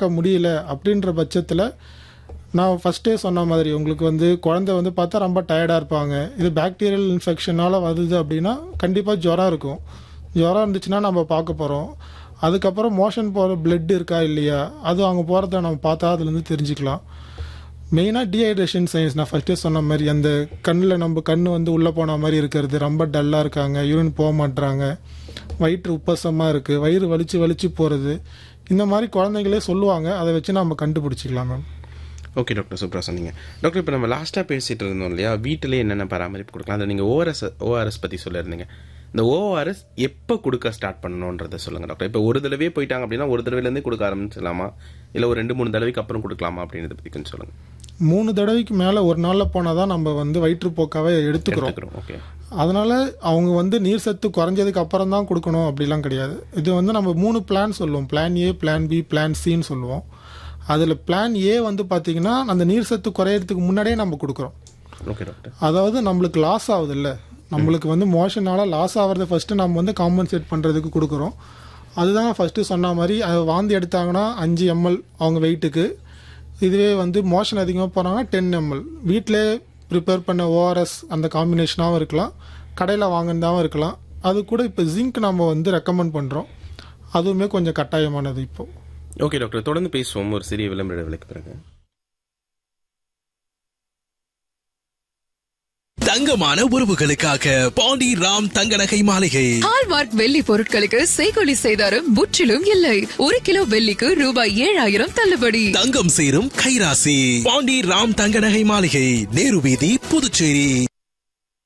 பார்க்க முடியல அப்படின்ற பட்சத்தில் நான் ஃபஸ்ட்டே சொன்ன மாதிரி உங்களுக்கு வந்து குழந்தை வந்து பார்த்தா ரொம்ப டயர்டாக இருப்பாங்க இது பாக்டீரியல் இன்ஃபெக்ஷனால் வருது அப்படின்னா கண்டிப்பாக ஜுரம் இருக்கும் ஜுரம் இருந்துச்சுன்னா நம்ம பார்க்க போகிறோம் அதுக்கப்புறம் மோஷன் போகிற blood இருக்கா இல்லையா அது அவங்க போகிறத நம்ம பார்த்தா அதுலேருந்து தெரிஞ்சுக்கலாம் மெயினாக டீஹைட்ரேஷன் சயின்ஸ் நான் ஃபஸ்ட்டே சொன்ன மாதிரி அந்த கண்ணில் நம்ம கண் வந்து உள்ளே போன மாதிரி இருக்கிறது ரொம்ப டல்லாக இருக்காங்க யூரின் போக மாட்றாங்க வயிற்று உப்பசமாக இருக்குது வயிறு வலிச்சு வலிச்சு போகிறது இந்த மாதிரி குழந்தைங்களே சொல்லுவாங்க அதை வச்சு நம்ம கண்டுபிடிச்சிக்கலாம் மேம் ஓகே டாக்டர் சூப்பராக சொன்னீங்க டாக்டர் இப்போ நம்ம லாஸ்ட்டாக பேசிட்டு இருந்தோம் இல்லையா வீட்டிலே என்னென்ன பராமரிப்பு கொடுக்கலாம் அதை நீங்கள் ஓஆர்எஸ் ஓஆர்எஸ் பற்றி சொல்லியிருந்தீங்க இந்த ஓஆர்எஸ் எப்போ கொடுக்க ஸ்டார்ட் பண்ணணுன்றதை சொல்லுங்கள் டாக்டர் இப்போ ஒரு தடவையே போயிட்டாங்க அப்படின்னா ஒரு தடவைலேருந்தே கொடுக்க ஆரம்பிச்சிடலாமா இல்லை ஒரு ரெண்டு மூணு தடவைக்கு அப்புறம் கொடுக்கலாமா அப்படின்றத பற்றி கொஞ்சம் சொல்லுங்கள் மூணு தடவைக்கு மேலே ஒரு நாளில் போனால் தான் நம்ம வந்து வயிற்றுப்போக்காவே எடுத்துக்கிறோம் எடுத்துக்கிறோம் ஓகே அதனால அவங்க வந்து நீர் சத்து குறைஞ்சதுக்கு அப்புறம் தான் கொடுக்கணும் அப்படிலாம் கிடையாது இது வந்து நம்ம மூணு பிளான் சொல்லுவோம் plan A plan B plan சின்னு சொல்லுவோம் அதில் பிளான் ஏ வந்து பார்த்தீங்கன்னா அந்த நீர் சத்து குறையறதுக்கு முன்னாடியே நம்ம கொடுக்குறோம் ஓகே டாக்டர் அதாவது நம்மளுக்கு லாஸ் ஆகுது இல்ல நம்மளுக்கு வந்து மோஷனால லாஸ் ஆகிறத ஃபர்ஸ்ட் நம்ம வந்து காம்பன்சேட் பண்ணுறதுக்கு கொடுக்குறோம் அதுதான் ஃபர்ஸ்ட் சொன்ன மாதிரி அது வாந்தி எடுத்தாங்கன்னா அஞ்சு எம்எல் அவங்க வெயிட்டுக்கு இதுவே வந்து மோஷன் அதிகமாக போனாங்கன்னா டென் எம்எல் வீட்டிலே ப்ரிப்பேர் பண்ண ஓஆர்எஸ் அந்த காம்பினேஷனாகவும் இருக்கலாம் கடையில் வாங்கினதாகவும் இருக்கலாம் அது கூட இப்போ ஜிங்க் நம்ம வந்து ரெக்கமெண்ட் பண்ணுறோம் அதுவுமே கொஞ்சம் கட்டாயமானது இப்போ ஓகே டாக்டர் தொடர்ந்து பேசுவோம் ஒரு சிறிய விளம்பர விலைக்கு பிறகு தங்கமான உறவுகளுக்காக பாண்டி ராம் தங்க நகை மாளிகை ஹால்மார்க் வெள்ளி பொருட்களுக்கு செய்கொலி செய்தாரும் முற்றிலும் இல்லை ஒரு கிலோ வெள்ளிக்கு ரூபாய் ஏழாயிரம் தள்ளுபடி தங்கம் சேரும் கைராசி பாண்டி ராம் தங்க நகை மாளிகை நேரு வீதி புதுச்சேரி